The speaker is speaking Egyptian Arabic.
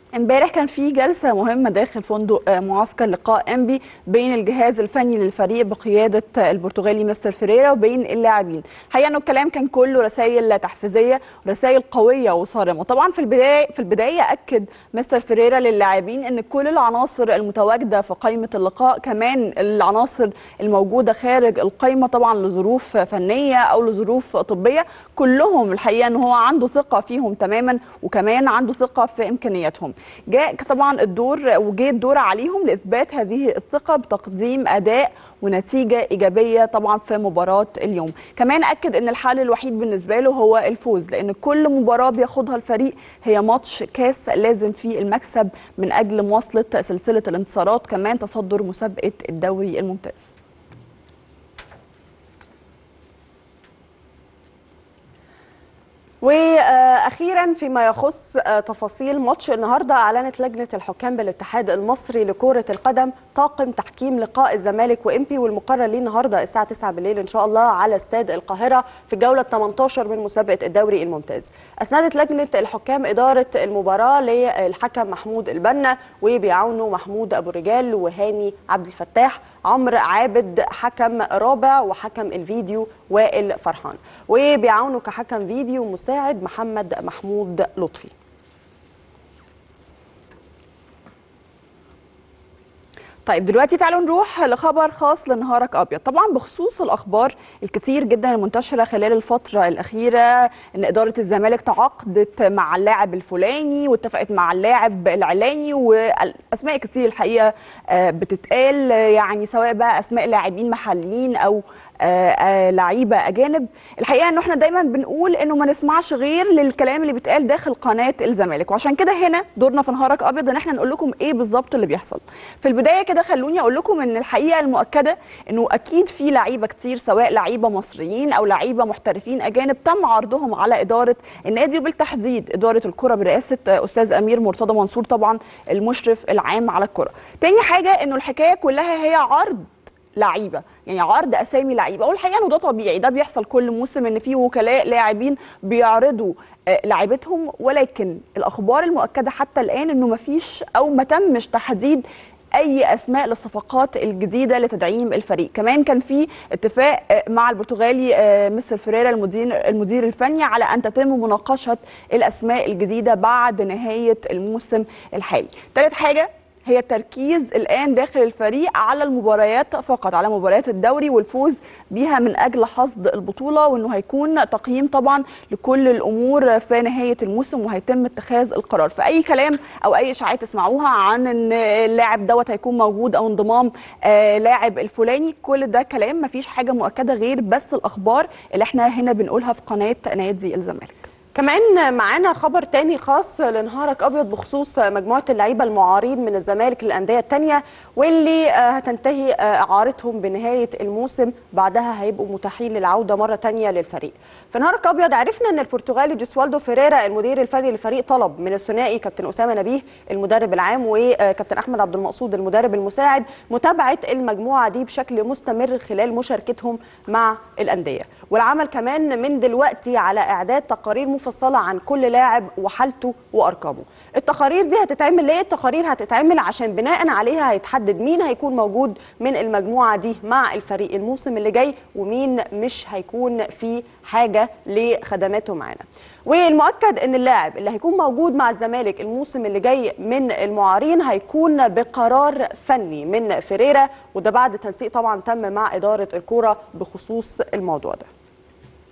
امبارح كان في جلسة مهمة داخل فندق معسكر لقاء انبي بين الجهاز الفني للفريق بقيادة البرتغالي مستر فيريرا وبين اللاعبين. الحقيقة انه الكلام كان كله رسائل تحفيزية ورسائل قوية وصارمة. طبعا في البداية في البداية اكد مستر فيريرا للاعبين ان كل العناصر المتواجدة في قائمة اللقاء كمان العناصر الموجودة خارج القائمة طبعا لظروف فنية او لظروف طبية كلهم الحقيقة ان هو عنده ثقة فيهم تماما وكمان عنده ثقة في امكانياتهم. جاء طبعا الدور وجه الدور عليهم لاثبات هذه الثقه بتقديم اداء ونتيجه ايجابيه طبعا في مباراه اليوم كمان اكد ان الحل الوحيد بالنسبه له هو الفوز لان كل مباراه بياخدها الفريق هي ماتش كاس لازم فيه المكسب من اجل مواصله سلسله الانتصارات كمان تصدر مسابقه الدوري الممتاز واخيرا فيما يخص تفاصيل ماتش النهارده اعلنت لجنه الحكام بالاتحاد المصري لكره القدم طاقم تحكيم لقاء الزمالك وامبي والمقرر ليه النهارده الساعه 9 بالليل ان شاء الله على استاد القاهره في الجوله 18 من مسابقه الدوري الممتاز. اسندت لجنه الحكام اداره المباراه للحكم محمود البنا وبيعاونه محمود ابو رجال وهاني عبد الفتاح عمرو عابد حكم رابع وحكم الفيديو وائل فرحان وبيعاونه كحكم فيديو مساعد محمد محمود لطفي طيب دلوقتي تعالوا نروح لخبر خاص لنهارك ابيض طبعا بخصوص الاخبار الكتير جدا المنتشره خلال الفتره الاخيره ان اداره الزمالك تعاقدت مع اللاعب الفلاني واتفقت مع اللاعب العلاني واسماء كتير الحقيقه بتتقال يعني سواء بقى اسماء لاعبين محليين او لعيبه اجانب الحقيقه انه احنا دايما بنقول انه ما نسمعش غير للكلام اللي بيتقال داخل قناه الزمالك وعشان كده هنا دورنا في نهارك ابيض ان احنا نقول لكم ايه بالظبط اللي بيحصل في البدايه كده خلوني اقول لكم ان الحقيقه المؤكده انه اكيد في لعيبه كتير سواء لعيبه مصريين او لعيبه محترفين اجانب تم عرضهم على اداره النادي وبالتحديد اداره الكره برئاسه استاذ امير مرتضى منصور طبعا المشرف العام على الكره تاني حاجه انه الحكايه كلها هي عرض لعيبه يعني عرض اسامي لعيبه والحقيقه انه ده طبيعي ده بيحصل كل موسم ان في وكلاء لاعبين بيعرضوا لعيبتهم ولكن الاخبار المؤكده حتى الان انه ما فيش او ما تمش تحديد اي اسماء للصفقات الجديده لتدعيم الفريق كمان كان في اتفاق مع البرتغالي مستر فيريرا المدير المدير الفني على ان تتم مناقشه الاسماء الجديده بعد نهايه الموسم الحالي ثالث حاجه هي التركيز الان داخل الفريق على المباريات فقط على مباريات الدوري والفوز بيها من اجل حصد البطوله وانه هيكون تقييم طبعا لكل الامور في نهايه الموسم وهيتم اتخاذ القرار فاي كلام او اي اشاعات تسمعوها عن ان اللاعب دوت هيكون موجود او انضمام آه لاعب الفلاني كل ده كلام مفيش حاجه مؤكده غير بس الاخبار اللي احنا هنا بنقولها في قناه نادي الزمالك كمان معانا خبر تاني خاص لنهارك ابيض بخصوص مجموعه اللعيبه المعارين من الزمالك للانديه الثانيه واللي هتنتهي اعارتهم بنهايه الموسم بعدها هيبقوا متاحين للعوده مره ثانيه للفريق. في نهارك ابيض عرفنا ان البرتغالي جوسوالدو فيريرا المدير الفني للفريق طلب من الثنائي كابتن اسامه نبيه المدرب العام وكابتن احمد عبد المقصود المدرب المساعد متابعه المجموعه دي بشكل مستمر خلال مشاركتهم مع الانديه والعمل كمان من دلوقتي على اعداد تقارير مفصله عن كل لاعب وحالته وارقامه التقارير دي هتتعمل ليه التقارير هتتعمل عشان بناء عليها هيتحدد مين هيكون موجود من المجموعه دي مع الفريق الموسم اللي جاي ومين مش هيكون في حاجه لخدماته معانا والمؤكد ان اللاعب اللي هيكون موجود مع الزمالك الموسم اللي جاي من المعارين هيكون بقرار فني من فيريرا وده بعد تنسيق طبعا تم مع اداره الكوره بخصوص الموضوع ده